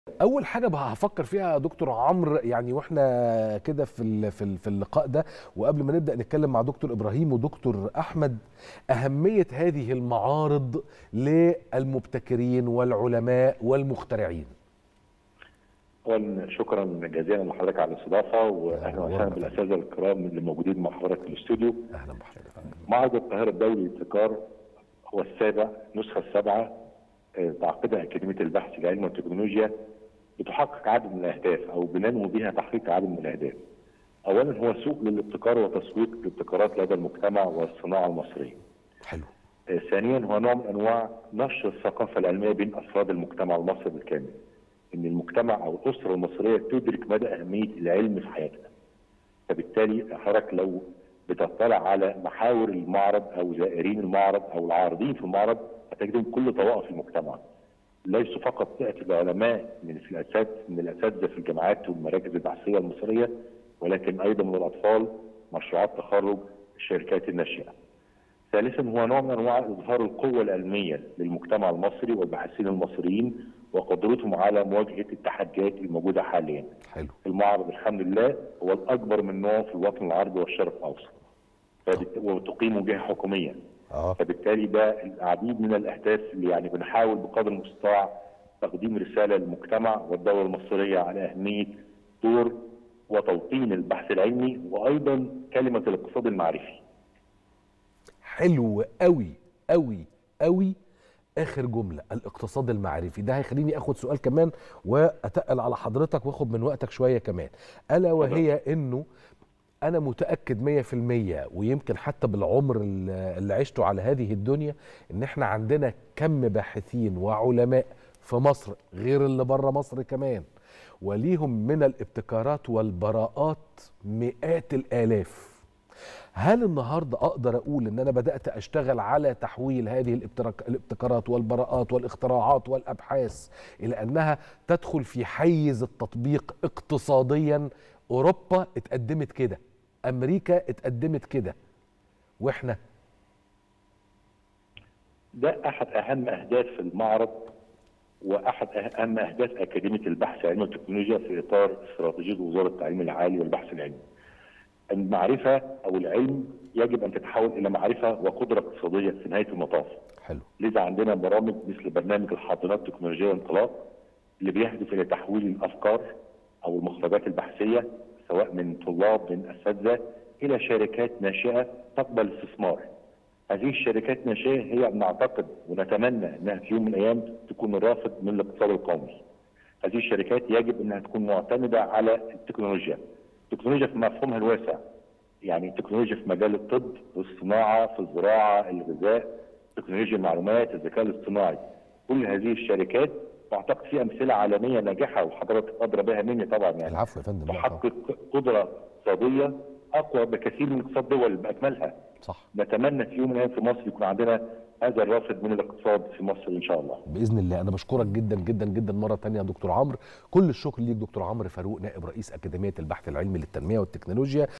اول حاجه بقى هفكر فيها يا دكتور عمرو يعني واحنا كده في ال- في ال- في اللقاء ده وقبل ما نبدا نتكلم مع دكتور ابراهيم ودكتور احمد اهميه هذه المعارض للمبتكرين والعلماء والمخترعين اولا شكرا جزيلا لحضرتك على الاستضافه واهلا أهلا وسهلا وسهلا. بالاساتذه الكرام اللي موجودين مع حضرتك في الاستوديو. اهلا بحضرتك معرض القاهره الدولي للابتكار هو السابع النسخه السابعه آه، تعقدها اكاديميه البحث العلمي والتكنولوجيا بتحقق عدد من الاهداف او بننمو بها تحقيق عدد من الاهداف. اولا هو سوق للابتكار وتسويق الابتكارات لدى المجتمع والصناعه المصريه. حلو آه، ثانيا هو نوع من انواع نشر الثقافه العلميه بين افراد المجتمع المصري بالكامل. ان المجتمع او الاسره المصريه تدرك مدى اهميه العلم في حياتها. فبالتالي حضرتك لو بتطلع على محاور المعرض او زائرين المعرض او العارضين في المعرض هتجدهم كل طوائف المجتمع. ليسوا فقط فئه العلماء من في الاساتذه من الاساتذه في الجامعات والمراكز البحثيه المصريه ولكن ايضا من الاطفال مشروعات تخرج الشركات الناشئه. ثالثا هو نوع من انواع اظهار القوه العلميه للمجتمع المصري والباحثين المصريين وقدرتهم على مواجهه التحديات الموجوده حاليا. حلو المعرض الحمد لله هو الاكبر من نوعه في الوطن العربي والشرق الاوسط. فبالت- وتقيم جهه حكوميه. اه فبالتالي ده العديد من الاهداف اللي يعني بنحاول بقدر المستطاع تقديم رساله للمجتمع والدوله المصريه على اهميه دور وتوطين البحث العلمي وايضا كلمه الاقتصاد المعرفي. حلو قوي قوي قوي اخر جمله الاقتصاد المعرفي ده هيخليني اخد سؤال كمان واتقل على حضرتك واخد من وقتك شويه كمان الا وهي انه انا متاكد 100% ويمكن حتى بالعمر اللي اللي عشته على هذه الدنيا ان احنا عندنا كم باحثين وعلماء في مصر غير اللي بره مصر كمان وليهم من الابتكارات والبراءات مئات الالاف هل النهارده اقدر اقول ان انا بدات اشتغل على تحويل هذه الابتراك- الابتكارات والبراءات والاختراعات والابحاث الى انها تدخل في حيز التطبيق اقتصاديا اوروبا اتقدمت كده امريكا اتقدمت كده واحنا ده احد اهم اهداف المعرض واحد اهم اهداف اكاديميه البحث العلمي والتكنولوجيا في اطار استراتيجيه وزاره التعليم العالي والبحث العلمي. المعرفه او العلم يجب ان تتحول الى معرفه وقدره اقتصاديه في نهايه المطاف. حلو لذا عندنا برامج مثل برنامج الحاضنات التكنولوجيه والانطلاق اللي بيهدف الى تحويل الافكار او المخرجات البحثيه سواء من طلاب من اساتذه الى شركات ناشئه تقبل الاستثمار. هذه الشركات الناشئه هي نعتقد ونتمنى انها في يوم من الايام تكون الرافد من الاقتصاد القومي. هذه الشركات يجب انها تكون معتمده على التكنولوجيا. التكنولوجيا في مفهومها الواسع. يعني التكنولوجيا في مجال الطب، الصناعه، في الزراعه، الغذاء، تكنولوجيا المعلومات، الذكاء الاصطناعي. كل هذه الشركات واعتقد في امثله عالميه ناجحه وحضرتك ادرى بها مني طبعا يعني العفو يا فندم لا طبعا. تحقق قدره اقتصاديه اقوى بكثير من اقتصاد دول باكملها. صح نتمنى في يوم من الايام في مصر يكون عندنا هذا الرافد من الاقتصاد في مصر ان شاء الله. باذن الله انا بشكرك جدا جدا جدا مره تانية يا دكتور عمرو كل الشكر ليك دكتور عمرو فاروق نائب رئيس اكاديميه البحث العلمي للتنميه والتكنولوجيا